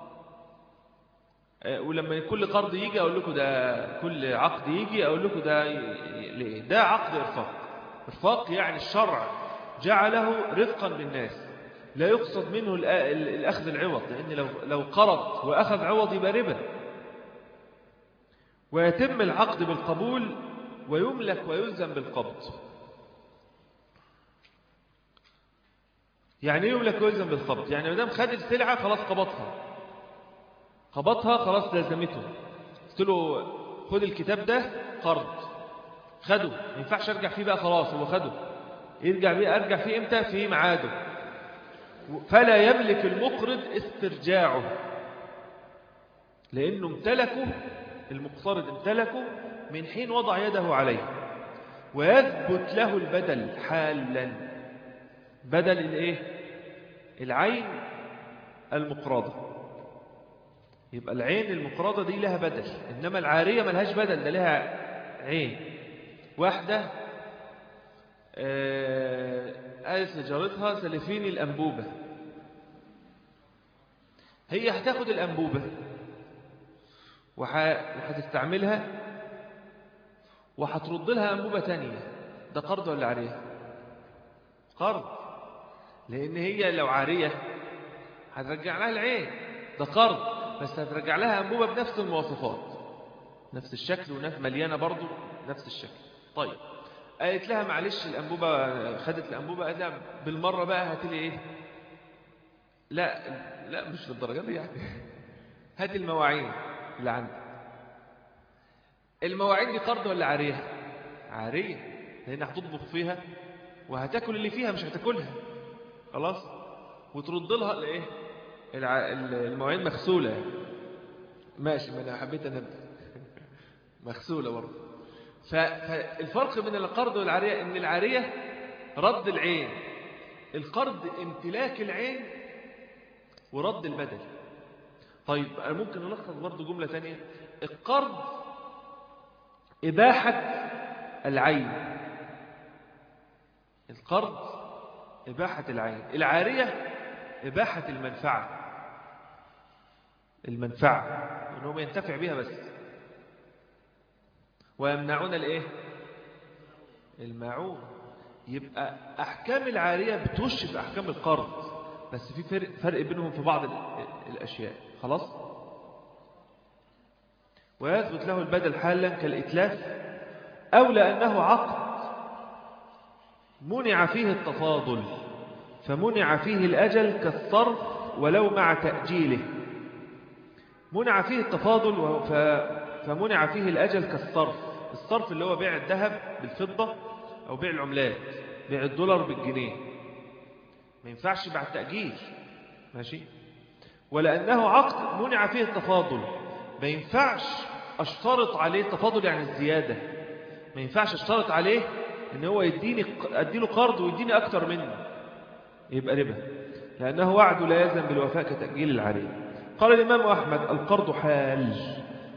ولما كل قرض يجي أقول لكم ده كل عقد يجي أقول لكم ده ليه ده عقد إرفاق إرفاق يعني الشرع جعله رفقا بالناس لا يقصد منه الأخذ العوض لأن لو, لو قرض وأخذ عوض يبقى ربا ويتم العقد بالقبول ويملك ويلزم بالقبض يعني يملك ويلزم بالقبض يعني ما دام خد السلعة خلاص قبضها قبضها خلاص لازمته قلت له خد الكتاب ده قرض خده ما ينفعش ارجع فيه بقى خلاص هو خده يرجع بيه ارجع فيه امتى في ميعاده فلا يملك المقرض استرجاعه لانه امتلكه المقترض امتلكه من حين وضع يده عليه ويثبت له البدل حالا بدل الايه العين المقراضه يبقى العين المقراضة دي لها بدل إنما العارية ملهاش بدل ده لها عين واحدة قالت لجارتها سلفيني الأنبوبة هي هتاخد الأنبوبة وهتستعملها وهترد لها أنبوبة تانية ده قرض ولا عارية قرض لأن هي لو عارية هترجع لها العين ده قرض بس هترجع لها أنبوبة بنفس المواصفات نفس الشكل ونفس مليانة برضو نفس الشكل طيب قالت لها معلش الأنبوبة خدت الأنبوبة قالت لها بالمرة بقى هاتي لي إيه لا لا مش للدرجة دي يعني هات المواعين اللي عندك المواعين دي قرض ولا عارية عارية لأن هتطبخ فيها وهتاكل اللي فيها مش هتاكلها خلاص وترد لها الايه المواعين مغسولة يعني. ماشي ما أنا حبيت أنبه مغسولة برضه فالفرق بين القرض والعارية إن العارية رد العين القرض امتلاك العين ورد البدل طيب أنا ممكن نلخص برضه جملة تانية القرض إباحة العين القرض إباحة العين العارية إباحة المنفعة المنفعة أنهم ينتفع بها بس ويمنعون الإيه الماعون يبقى أحكام العارية بتوش في أحكام القرض بس في فرق, فرق بينهم في بعض الأشياء خلاص ويثبت له البدل حالا كالإتلاف أو لأنه عقد منع فيه التفاضل فمنع فيه الأجل كالصرف ولو مع تأجيله منع فيه التفاضل فمنع فيه الأجل كالصرف الصرف اللي هو بيع الذهب بالفضة أو بيع العملات بيع الدولار بالجنيه ما ينفعش بعد تأجيل ماشي ولأنه عقد منع فيه التفاضل ما ينفعش أشترط عليه التفاضل يعني الزيادة ما ينفعش أشترط عليه ان هو يديني اديله قرض ويديني اكتر منه يبقى ربا لانه وعد لا يلزم بالوفاء كتاجيل العاريه قال الامام احمد القرض حال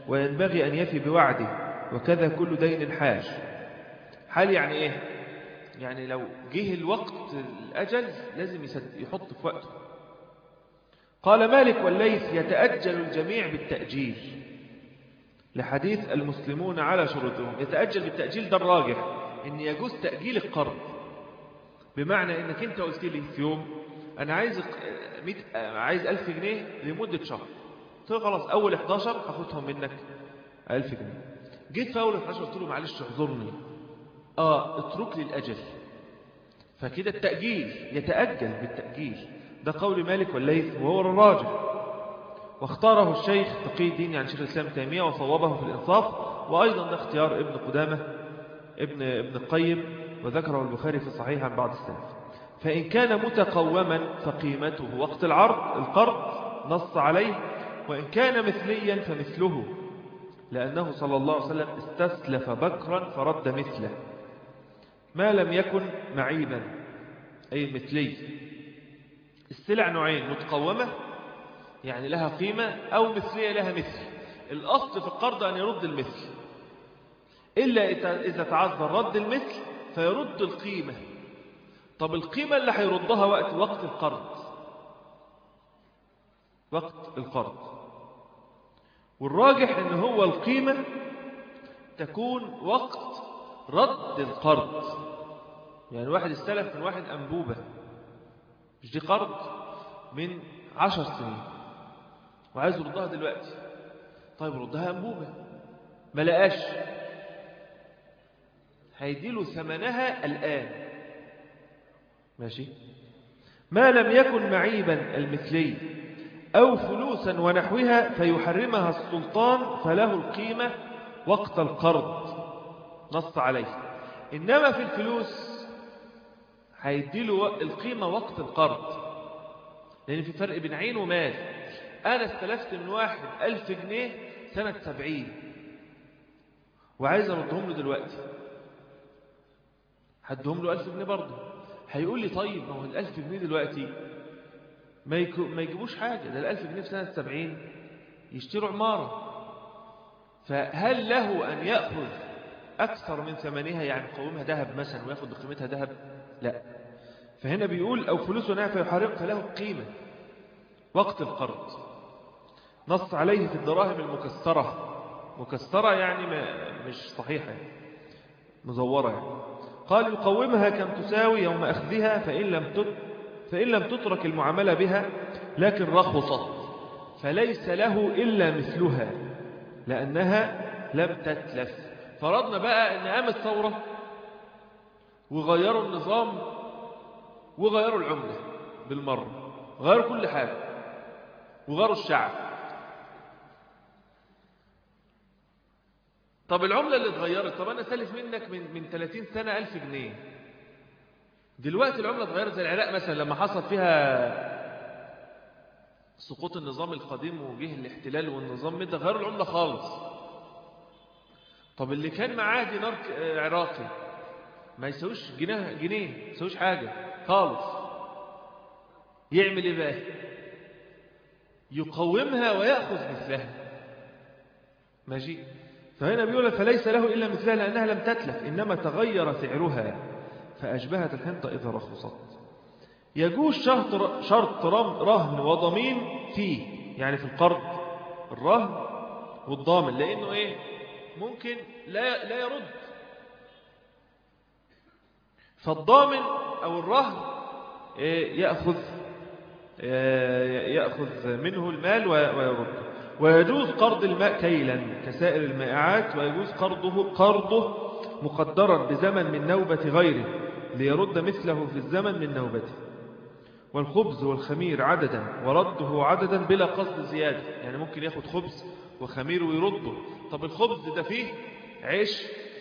وينبغي ان يفي بوعده وكذا كل دين حال حال يعني ايه يعني لو جه الوقت الأجل لازم يحط في وقته قال مالك والليث يتأجل الجميع بالتأجيل لحديث المسلمون على شروطهم يتأجل بالتأجيل ده الراجح ان يجوز تأجيل القرض بمعنى انك انت قلت لي في يوم انا عايز عايز 1000 جنيه لمدة شهر قلت له خلاص اول 11 هاخدهم منك 1000 جنيه جيت في اول 11 قلت له معلش اعذرني اه اترك لي الاجل فكده التأجيل يتأجل بالتأجيل ده قول مالك والليث وهو الراجح واختاره الشيخ تقي الدين عن شيخ الإسلام تيمية وصوبه في الإنصاف وأيضا ده اختيار ابن قدامة ابن, ابن القيم وذكره البخاري في صحيح عن بعض السلف فإن كان متقوما فقيمته وقت العرض القرض نص عليه وإن كان مثليا فمثله لأنه صلى الله عليه وسلم استسلف بكرا فرد مثله ما لم يكن معيبا أي مثلي السلع نوعين متقومة يعني لها قيمة أو مثلية لها مثل الأصل في القرض أن يرد المثل إلا إذا تعذر رد المثل فيرد القيمة طب القيمة اللي هيردها وقت وقت القرض وقت القرض والراجح ان هو القيمة تكون وقت رد القرض يعني واحد استلف من واحد أنبوبة مش دي قرض من عشر سنين وعايز يردها دلوقتي طيب ردها أنبوبة ما لقاش هيديله ثمنها الآن ماشي ما لم يكن معيبا المثلي أو فلوسا ونحوها فيحرمها السلطان فله القيمة وقت القرض نص عليه إنما في الفلوس هيديله القيمة وقت القرض لأن في فرق بين عين ومال أنا استلفت من واحد ألف جنيه سنة سبعين وعايز أردهم له دلوقتي هدهم له ألف جنيه برضه هيقول لي طيب ما هو الألف جنيه دلوقتي ما يجيبوش حاجة ده الألف جنيه في سنة سبعين يشتروا عمارة فهل له أن يأخذ أكثر من ثمنها يعني قومها ذهب مثلا ويأخذ بقيمتها ذهب لا فهنا بيقول أو فلوس نافع يحرق فله قيمة وقت القرض نص عليه في الدراهم المكسرة مكسرة يعني ما مش صحيحة مزورة يعني قال يقومها كم تساوي يوم أخذها فإن لم تت فإن لم تترك المعاملة بها لكن رخصت فليس له إلا مثلها لأنها لم تتلف فرضنا بقى أن قامت ثورة وغيروا النظام وغيروا العملة بالمرة غيروا كل حاجة وغيروا الشعب طب العملة اللي اتغيرت طب أنا سلف منك من, من 30 سنة ألف جنيه دلوقتي العملة اتغيرت زي العراق مثلا لما حصل فيها سقوط النظام القديم وجه الاحتلال والنظام ده غيروا العملة خالص طب اللي كان معاه دينار عراقي ما يسويش جنيه جنيه ما يسويش حاجة خالص يعمل ايه بقى يقومها ويأخذ مثلها ماشي فهنا بيقول فليس له إلا مثلها لأنها لم تتلف إنما تغير سعرها فأشبهت الحنطة إذا رخصت يجوز شرط, شرط رهن وضمين فيه يعني في القرض الرهن والضامن لأنه إيه ممكن لا, لا يرد فالضامن أو الرهن إيه يأخذ يأخذ منه المال ويرد ويجوز قرض الماء كيلا كسائر المائعات ويجوز قرضه, قرضه مقدرا بزمن من نوبة غيره ليرد مثله في الزمن من نوبته والخبز والخمير عددا ورده عددا بلا قصد زيادة يعني ممكن ياخد خبز وخمير ويرده طب الخبز ده فيه عيش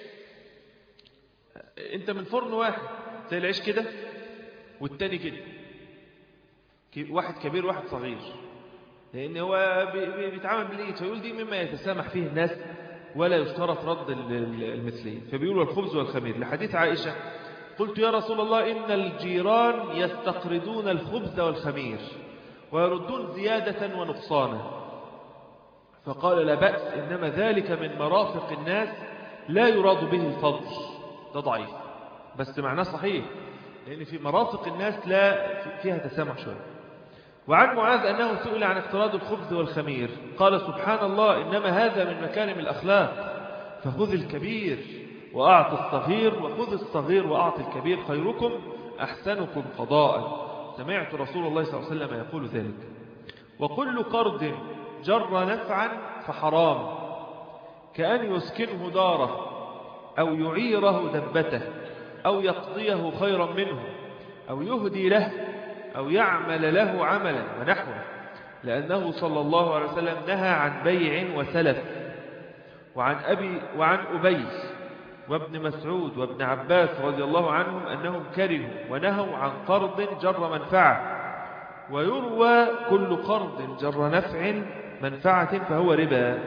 انت من فرن واحد زي العيش كده والتاني كده واحد كبير واحد صغير لأن هو بيتعامل بالإيد فيقول دي مما يتسامح فيه الناس ولا يشترط رد المثلين فبيقول الخبز والخمير لحديث عائشة قلت يا رسول الله إن الجيران يستقردون الخبز والخمير ويردون زيادة ونقصانا فقال لا بأس إنما ذلك من مرافق الناس لا يراد به الفضل ده ضعيف بس معناه صحيح لأن في مرافق الناس لا فيها تسامح شوية وعن معاذ أنه سئل عن افتراض الخبز والخمير قال سبحان الله إنما هذا من مكارم الأخلاق فخذ الكبير وأعط الصغير وخذ الصغير وأعط الكبير خيركم أحسنكم قضاء سمعت رسول الله صلى الله عليه وسلم يقول ذلك وكل قرض جر نفعا فحرام كأن يسكنه داره أو يعيره دبته أو يقضيه خيرا منه أو يهدي له أو يعمل له عملا ونحوه لأنه صلى الله عليه وسلم نهى عن بيع وسلف وعن أبي وعن أبي وابن مسعود وابن عباس رضي الله عنهم أنهم كرهوا ونهوا عن قرض جر منفعة ويروى كل قرض جر نفع منفعة فهو ربا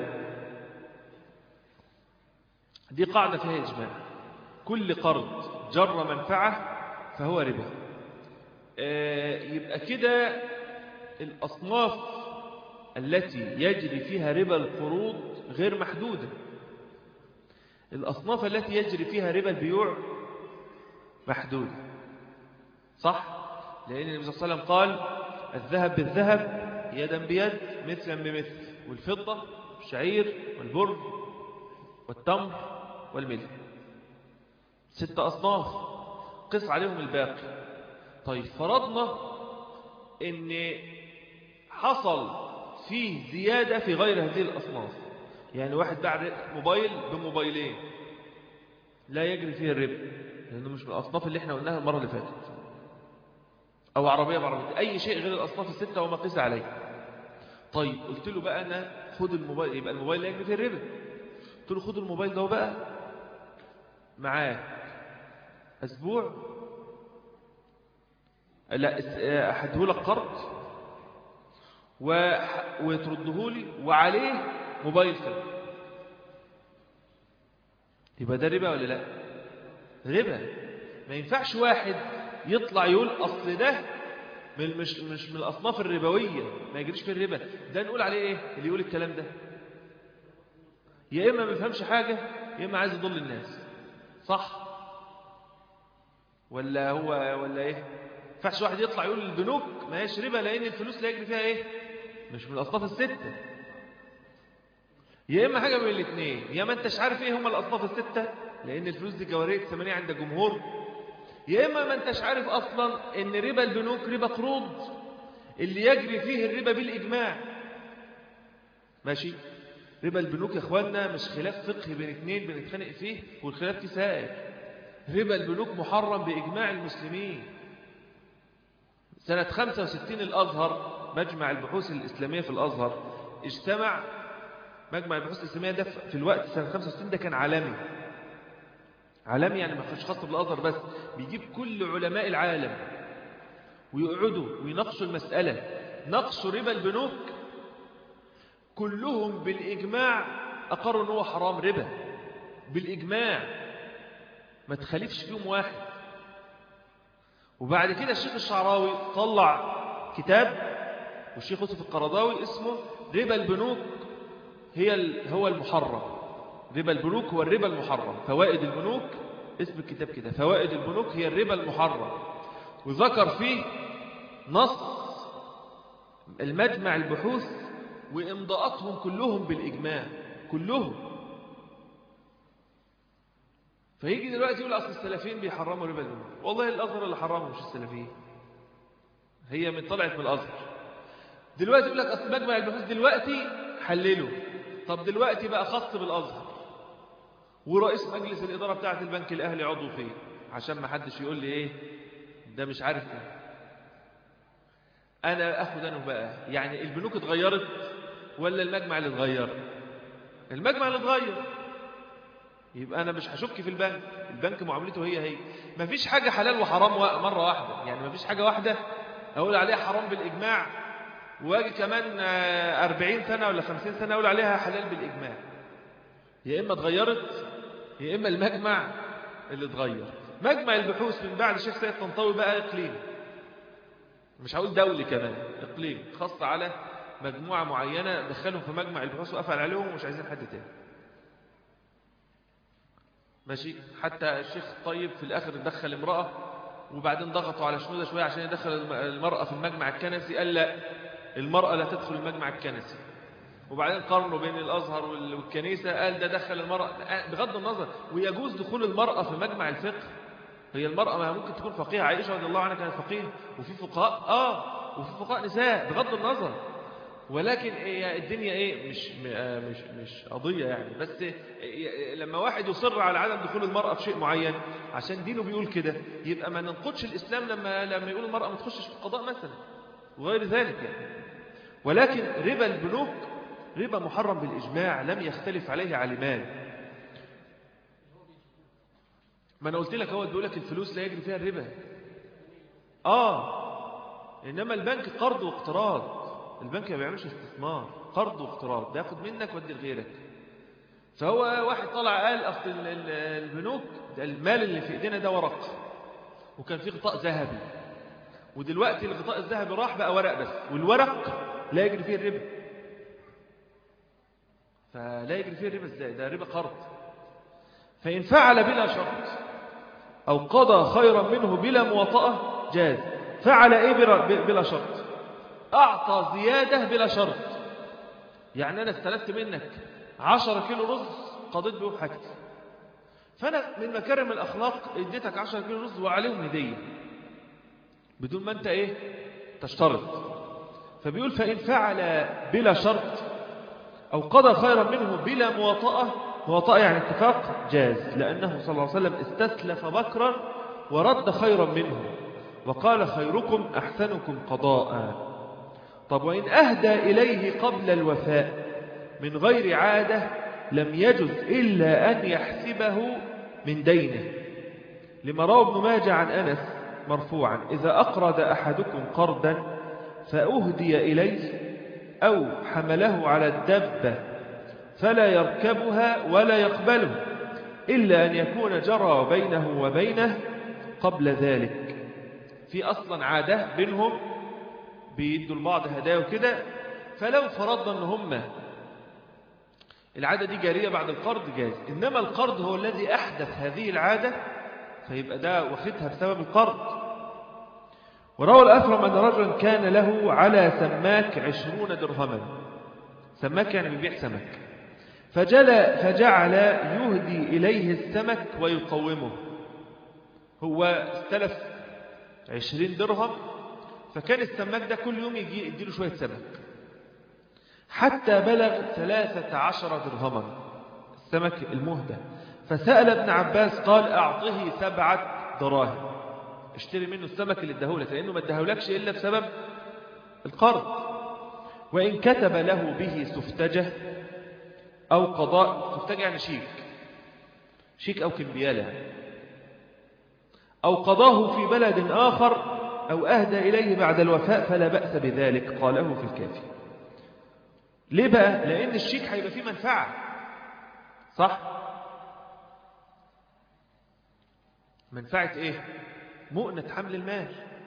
دي قاعدة فيها إجماع كل قرض جر منفعة فهو ربا يبقى كده الأصناف التي يجري فيها ربا القروض غير محدودة الأصناف التي يجري فيها ربا البيوع محدودة صح؟ لأن النبي صلى الله عليه وسلم قال الذهب بالذهب يدا بيد مثلا بمثل والفضة والشعير والبر والتمر والملح ست أصناف قس عليهم الباقي طيب فرضنا ان حصل فيه زيادة في غير هذه الأصناف يعني واحد باع موبايل بموبايلين لا يجري فيه الربا لأنه مش من الأصناف اللي احنا قلناها المرة اللي فاتت أو عربية بعربية أي شيء غير الأصناف الستة وما قيس عليه طيب قلت له بقى أنا خد الموبايل يبقى الموبايل لا يجري فيه الربا قلت له خد الموبايل ده بقى معاه أسبوع لا أحده لك قرض و... وترده لي وعليه موبايل ثاني يبقى ده ربا ولا لا ربا ما ينفعش واحد يطلع يقول أصل ده من مش, مش من الأصناف الربوية ما يجريش في الربا ده نقول عليه إيه اللي يقول الكلام ده يا إما ما يفهمش حاجة يا إما عايز يضل الناس صح ولا هو ولا إيه ينفعش واحد يطلع يقول البنوك ما هيش ربا لأن الفلوس لا يجري فيها إيه مش من الأصناف الستة يا إما حاجة من الاثنين يا ما أنتش عارف إيه هم الأصناف الستة لأن الفلوس دي جوارية ثمانية عند الجمهور يا إما ما أنتش عارف أصلا إن ربا البنوك ربا قروض اللي يجري فيه الربا بالإجماع ماشي ربا البنوك يا إخواننا مش خلاف فقهي بين اثنين بنتخانق فيه والخلاف فيه سائر ربا البنوك محرم بإجماع المسلمين سنة 65 الأزهر مجمع البحوث الإسلامية في الأزهر اجتمع مجمع البحوث الإسلامية ده في الوقت سنة 65 ده كان عالمي عالمي يعني ما فيش خاص بالأزهر بس بيجيب كل علماء العالم ويقعدوا ويناقشوا المسألة نقشوا ربا البنوك كلهم بالإجماع أقروا أنه حرام ربا بالإجماع ما تخالفش فيهم واحد وبعد كده الشيخ الشعراوي طلع كتاب والشيخ يوسف القرضاوي اسمه ربا البنوك هي هو المحرم ربا البنوك هو الربا المحرم فوائد البنوك اسم الكتاب كده فوائد البنوك هي الربا المحرم وذكر فيه نص المجمع البحوث وإمضاءاتهم كلهم بالإجماع كلهم فيجي دلوقتي يقول أصل السلفيين بيحرموا ربا البنوك والله الأزهر اللي حرمه مش السلفيين هي من طلعت من الأزهر دلوقتي يقول لك أصل مجمع البحوث دلوقتي حلله طب دلوقتي بقى خاص بالأزهر ورئيس مجلس الإدارة بتاعة البنك الأهلي عضو فيه عشان ما حدش يقول لي إيه ده مش عارف إيه أنا أخد أنه بقى يعني البنوك اتغيرت ولا المجمع اللي اتغير المجمع اللي اتغير يبقى أنا مش هشك في البنك البنك معاملته هي هي مفيش حاجة حلال وحرام مرة واحدة يعني مفيش حاجة واحدة أقول عليها حرام بالإجماع واجي كمان أربعين سنة ولا خمسين سنة أقول عليها حلال بالإجماع يا إما اتغيرت يا إما المجمع اللي اتغير مجمع البحوث من بعد الشيخ سيد طنطاوي بقى إقليم مش هقول دولي كمان إقليم خاص على مجموعة معينة دخلهم في مجمع البحوث وقفل عليهم ومش عايزين حد تاني ماشي حتى الشيخ الطيب في الآخر دخل امرأة وبعدين ضغطوا على شنودة شوية عشان يدخل المرأة في المجمع الكنسي قال لا المرأة لا تدخل المجمع الكنسي وبعدين قارنوا بين الأزهر والكنيسة قال ده دخل المرأة بغض النظر ويجوز دخول المرأة في مجمع الفقه هي المرأة ما ممكن تكون فقيه عائشة رضي الله عنها كانت فقيه وفي فقهاء آه وفي فقهاء نساء بغض النظر ولكن إيه الدنيا ايه مش مش مش قضيه يعني بس إيه لما واحد يصر على عدم دخول المراه في شيء معين عشان دينه بيقول كده يبقى ما ننقضش الاسلام لما لما يقول المراه ما تخشش في القضاء مثلا وغير ذلك يعني ولكن ربا البنوك ربا محرم بالاجماع لم يختلف عليه عالمان ما انا قلت لك هو بيقول لك الفلوس لا يجري فيها الربا اه انما البنك قرض واقتراض البنك ما بيعملش استثمار قرض واقتراض بياخد منك ودي لغيرك فهو واحد طلع قال اصل البنوك المال اللي في ايدينا ده ورق وكان فيه غطاء ذهبي ودلوقتي الغطاء الذهبي راح بقى ورق بس والورق لا يجري فيه الربا فلا يجري فيه الربا ازاي ده ربا قرض فإن فعل بلا شرط أو قضى خيرا منه بلا مواطأة جاز فعل إيه بلا شرط أعطى زيادة بلا شرط يعني أنا استلفت منك عشر كيلو رز قضيت بيهم حاجتي فأنا من مكارم الأخلاق اديتك عشر كيلو رز وعليهم هدية بدون ما أنت إيه تشترط فبيقول فإن فعل بلا شرط أو قضى خيرا منه بلا مواطأة مواطأة يعني اتفاق جاز لأنه صلى الله عليه وسلم استسلف بكرا ورد خيرا منه وقال خيركم أحسنكم قضاء طب وإن أهدى إليه قبل الوفاء من غير عادة لم يجز إلا أن يحسبه من دينه لما روى ابن ماجه عن أنس مرفوعا إذا أقرض أحدكم قرضا فأهدي إليه أو حمله على الدبة فلا يركبها ولا يقبله إلا أن يكون جرى بينه وبينه قبل ذلك في أصلا عادة بينهم بيدوا لبعض هدايا وكده فلو فرضنا ان هم العادة دي جارية بعد القرض جاز إنما القرض هو الذي أحدث هذه العادة فيبقى ده واخدها بسبب القرض وروى الأثرم أن رجلا كان له على سماك عشرون درهما سماك يعني بيبيع سمك فجل فجعل يهدي إليه السمك ويقومه هو استلف عشرين درهم فكان السماك ده كل يوم يجي يديله شوية سمك حتى بلغ ثلاثة عشر درهما السمك المهدى فسأل ابن عباس قال أعطه سبعة دراهم اشتري منه السمك اللي اداهولك لأنه ما اداهولكش إلا بسبب القرض وإن كتب له به سفتجة أو قضاء سفتجة يعني شيك شيك أو كمبيالة أو قضاه في بلد آخر أو أهدى إليه بعد الوفاء فلا بأس بذلك قاله في الكافي ليه بقى؟ لأن الشيك هيبقى فيه منفعة صح؟ منفعة إيه؟ مؤنة حمل المال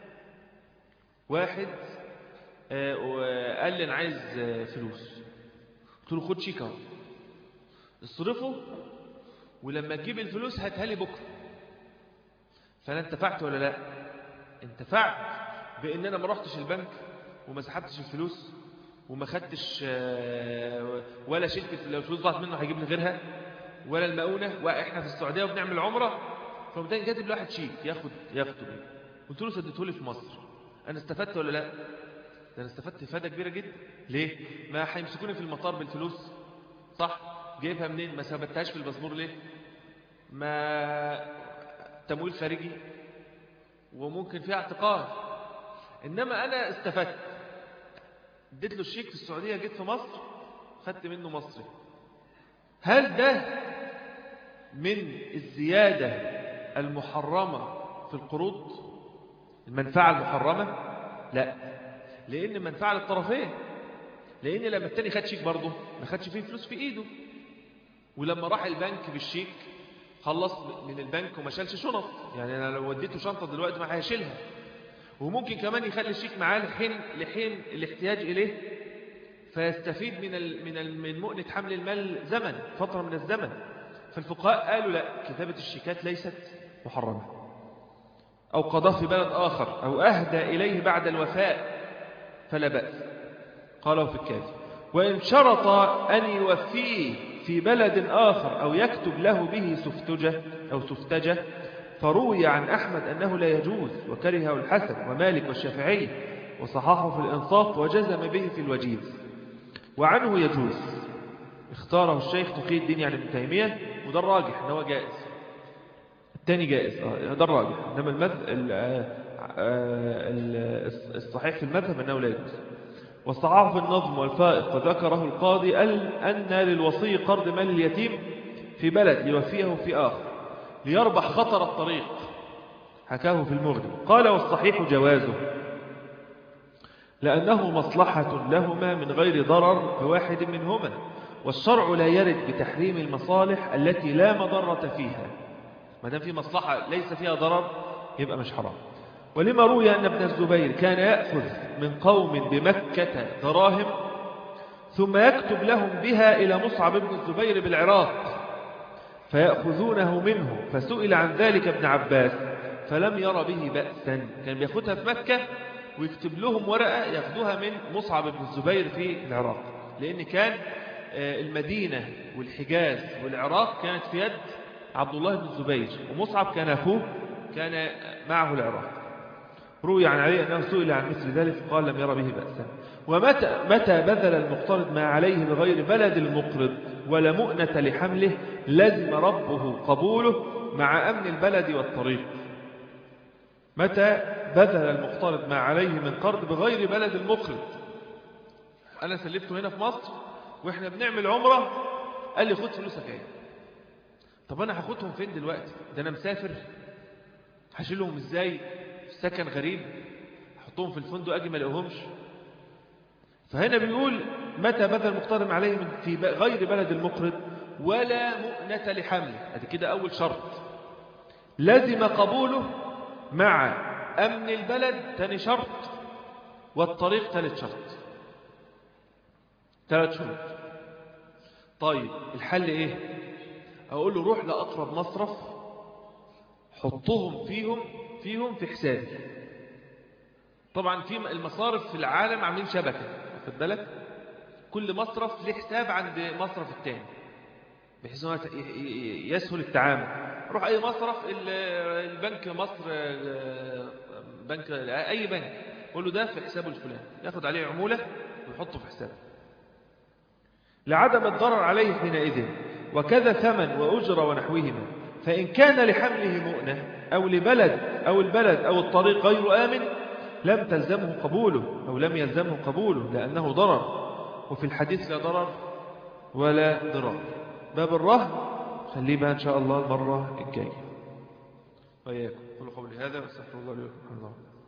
واحد قال لي أنا عايز فلوس قلت له خد شيك اهو اصرفه ولما تجيب الفلوس هاتها لي بكره فانا انتفعت ولا لا انتفعت بان انا ما رحتش البنك وما سحبتش الفلوس وما خدتش ولا شلت لو الفلوس ضاعت منه هيجيب لي غيرها ولا المؤونه واحنا في السعوديه وبنعمل عمره فقمت كاتب لواحد شيك ياخد ياخده بيه قلت له سدته لي في مصر انا استفدت ولا لا ده انا استفدت افاده كبيره جدا ليه ما هيمسكوني في المطار بالفلوس صح جايبها منين ما ثبتهاش في الباسبور ليه ما تمويل خارجي وممكن فيها اعتقال انما انا استفدت اديت له الشيك في السعوديه جيت في مصر خدت منه مصري هل ده من الزياده المحرمه في القروض المنفعه المحرمه لا لان منفعه للطرفين لان لما التاني خد شيك برضه ما خدش فيه فلوس في ايده ولما راح البنك بالشيك خلص من البنك وما شالش شنط يعني انا لو وديته شنطه دلوقتي ما هيشيلها وممكن كمان يخلي الشيك معاه لحين لحين الاحتياج اليه فيستفيد من ال من ال من مؤنه حمل المال زمن فتره من الزمن فالفقهاء قالوا لا كتابة الشيكات ليست محرمة أو قضاه في بلد آخر أو أهدى إليه بعد الوفاء فلا بأس قاله في الكافي وإن شرط أن يوفيه في بلد آخر أو يكتب له به سفتجة أو سفتجة فروي عن أحمد أنه لا يجوز وكرهه الحسن ومالك والشافعي وصححه في الإنصاف وجزم به في الوجيز وعنه يجوز اختاره الشيخ تقي الدين يعني ابن تيمية وده الراجح أنه جائز الثاني جائز آه، ده الراجح إنما المذ... ال- آه، آه، الصحيح في المذهب أنه لا يجوز والصحاح في النظم والفائق وذكره القاضي قال أن للوصي قرض مال اليتيم في بلد يوفيه في آخر ليربح خطر الطريق حكاه في المغني قال والصحيح جوازه لأنه مصلحة لهما من غير ضرر بواحد منهما والشرع لا يرد بتحريم المصالح التي لا مضرة فيها ما دام في مصلحة ليس فيها ضرر يبقى مش حرام ولما روي أن ابن الزبير كان يأخذ من قوم بمكة دراهم ثم يكتب لهم بها إلى مصعب بن الزبير بالعراق فيأخذونه منه فسئل عن ذلك ابن عباس فلم ير به بأسا كان بياخدها في مكة ويكتب لهم ورقة ياخدوها من مصعب بن الزبير في العراق لأن كان آه، المدينة والحجاز والعراق كانت في يد عبد الله بن الزبير ومصعب كان أخوه كان معه العراق روي عن علي أنه سئل عن مثل ذلك فقال لم ير به بأسا ومتى متى بذل المقترض ما عليه بغير بلد المقرض ولا مؤنة لحمله لزم ربه قبوله مع أمن البلد والطريق متى بذل المقترض ما عليه من قرض بغير بلد المقرض أنا سلفته هنا في مصر وإحنا بنعمل عمرة قال لي خد فلوسك ايه طب أنا هاخدهم فين دلوقتي ده أنا مسافر هشيلهم إزاي في سكن غريب احطهم في الفندق أجي ما الاقيهمش فهنا بيقول متى بذل المقترض ما عليه من في ب- غير بلد المقرض ولا مؤنة لحمله ادي كده أول شرط لزم قبوله مع أمن البلد تاني شرط والطريق ثالث شرط ثلاث شروط طيب الحل ايه اقول له روح لأقرب مصرف حطهم فيهم فيهم في حسابي طبعا في المصارف في العالم عاملين شبكة خد بالك كل مصرف له حساب عند مصرف التاني بحيث انه يت- ي- ي- يسهل التعامل روح اي مصرف ال- البنك مصر آه، بنك اي بنك قول له ده في حسابه الفلاني ياخد عليه عمولة ويحطه في حسابه لعدم الضرر عليه حينئذ وكذا ثمن وأجر ونحوهما فإن كان لحمله مؤنة أو لبلد أو البلد أو الطريق غير آمن لم تلزمه قبوله أو لم يلزمه قبوله لأنه ضرر وفي الحديث لا ضرر ولا ضرار باب الرهن خليه بقى إن شاء الله المرة الجاية وإياكم قولوا قولي هذا واستغفر الله لي ولكم الحمد لله